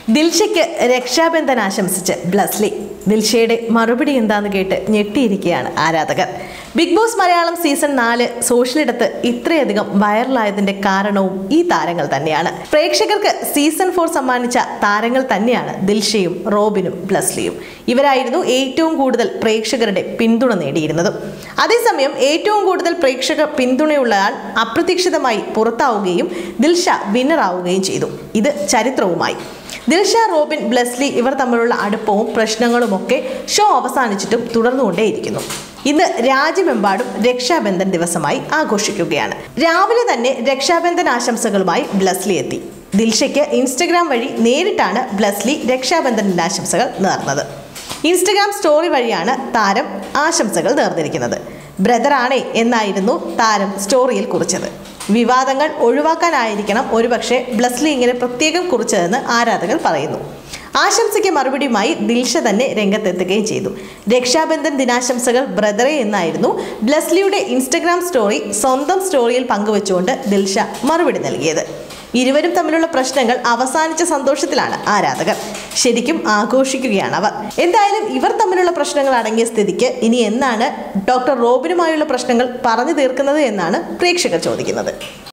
ദിൽഷയ്ക്ക് രക്ഷാബന്ധൻ ആശംസിച്ച് ബ്ലസ്ലി ദിൽഷയുടെ മറുപടി എന്താന്ന് കേട്ട് ഞെട്ടിയിരിക്കുകയാണ് ആരാധകർ ബിഗ് ബോസ് മലയാളം സീസൺ നാല് സോഷ്യലിടത്ത് ഇത്രയധികം വൈറലായതിന്റെ കാരണവും ഈ താരങ്ങൾ തന്നെയാണ് പ്രേക്ഷകർക്ക് സീസൺ ഫോർ സമ്മാനിച്ച താരങ്ങൾ തന്നെയാണ് ദിൽഷയും റോബിനും ബ്ലസ്ലിയും ഇവരായിരുന്നു ഏറ്റവും കൂടുതൽ പ്രേക്ഷകരുടെ പിന്തുണ നേടിയിരുന്നതും അതേസമയം ഏറ്റവും കൂടുതൽ പ്രേക്ഷക പിന്തുണയുള്ളയാൾ അപ്രതീക്ഷിതമായി പുറത്താവുകയും ദിൽഷ വിന്നറാവുകയും ചെയ്തു ഇത് ചരിത്രവുമായി ദിൽഷ റോബിൻ ബ്ലെസ്ലി ഇവർ തമ്മിലുള്ള അടുപ്പവും പ്രശ്നങ്ങളുമൊക്കെ ഷോ അവസാനിച്ചിട്ടും തുടർന്നുകൊണ്ടേയിരിക്കുന്നു ഇന്ന് രാജ്യമെമ്പാടും രക്ഷാബന്ധൻ ദിവസമായി ആഘോഷിക്കുകയാണ് രാവിലെ തന്നെ രക്ഷാബന്ധൻ ആശംസകളുമായി ബ്ലസ്ലി എത്തി ദിൽഷയ്ക്ക് ഇൻസ്റ്റഗ്രാം വഴി നേരിട്ടാണ് ബ്ലസ്ലി രക്ഷാബന്ധൻ ദിനാശംസകൾ നേർന്നത് ഇൻസ്റ്റഗ്രാം സ്റ്റോറി വഴിയാണ് താരം ആശംസകൾ നേർന്നിരിക്കുന്നത് ബ്രദറാണേ എന്നായിരുന്നു താരം സ്റ്റോറിയിൽ കുറിച്ചത് വിവാദങ്ങൾ ഒഴിവാക്കാനായിരിക്കണം ഒരുപക്ഷെ ബ്ലസ്ലി ഇങ്ങനെ പ്രത്യേകം കുറിച്ചതെന്ന് ആരാധകർ പറയുന്നു ആശംസയ്ക്ക് മറുപടിയുമായി ദിൽഷ തന്നെ രംഗത്തെത്തുകയും ചെയ്തു രക്ഷാബന്ധൻ ദിനാശംസകൾ ബ്രദറെ എന്നായിരുന്നു ബ്ലസ്ലിയുടെ ഇൻസ്റ്റഗ്രാം സ്റ്റോറി സ്വന്തം സ്റ്റോറിയിൽ പങ്കുവച്ചുകൊണ്ട് ദിൽഷ മറുപടി നൽകിയത് ഇരുവരും തമ്മിലുള്ള പ്രശ്നങ്ങൾ അവസാനിച്ച സന്തോഷത്തിലാണ് ആരാധകർ ശരിക്കും ആഘോഷിക്കുകയാണ് അവർ എന്തായാലും ഇവർ തമ്മിലുള്ള പ്രശ്നങ്ങൾ അടങ്ങിയ സ്ഥിതിക്ക് ഇനി എന്നാണ് ഡോക്ടർ റോബിനുമായുള്ള പ്രശ്നങ്ങൾ പറഞ്ഞു തീർക്കുന്നത് എന്നാണ് പ്രേക്ഷകർ ചോദിക്കുന്നത്